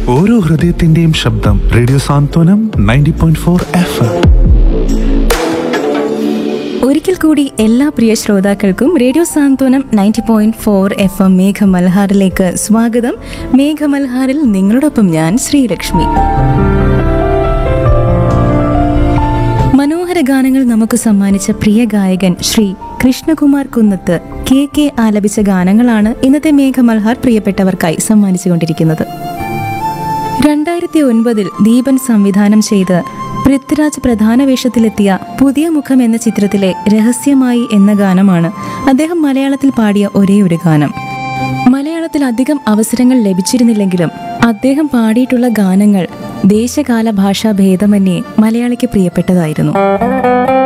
ഓരോ ഹൃദയത്തിന്റെയും ശബ്ദം radio Santhwanam ninety point four F M ഒരിക്കൽ കൂടി എല്ലാ പ്രിയ ശ്രോതാക്കൾക്കും radio Santhwanam ninety point four F M മേഘമൽഹാറിലേക്ക് സ്വാഗതം മേഘമൽഹാറിൽ നിങ്ങളോടൊപ്പം ഞാൻ ശ്രീലക്ഷ്മി മനോഹര ഗാനങ്ങൾ നമുക്ക് സമ്മാനിച്ച പ്രിയ ഗായകൻ ശ്രീ കൃഷ്ണകുമാർ കുന്നത്ത് കെ കെ ആലപിച്ച ഗാനങ്ങളാണ് ഇന്നത്തെ മേഘമൽഹാർ പ്രിയപ്പെട്ടവർക്കായി സമ്മാനിച്ചുകൊണ്ടിരിക്കുന്നത് രണ്ടായിരത്തി ഒൻപതിൽ ദീപൻ സംവിധാനം ചെയ്ത് പൃഥ്വിരാജ് പ്രധാന വേഷത്തിലെത്തിയ പുതിയ മുഖം എന്ന ചിത്രത്തിലെ രഹസ്യമായി എന്ന ഗാനമാണ് അദ്ദേഹം മലയാളത്തിൽ പാടിയ ഒരേ ഒരു ഗാനം മലയാളത്തിൽ അധികം അവസരങ്ങൾ ലഭിച്ചിരുന്നില്ലെങ്കിലും അദ്ദേഹം പാടിയിട്ടുള്ള ഗാനങ്ങൾ ദേശകാല ഭാഷാ ഭേദമന്യേ മലയാളിക്ക് പ്രിയപ്പെട്ടതായിരുന്നു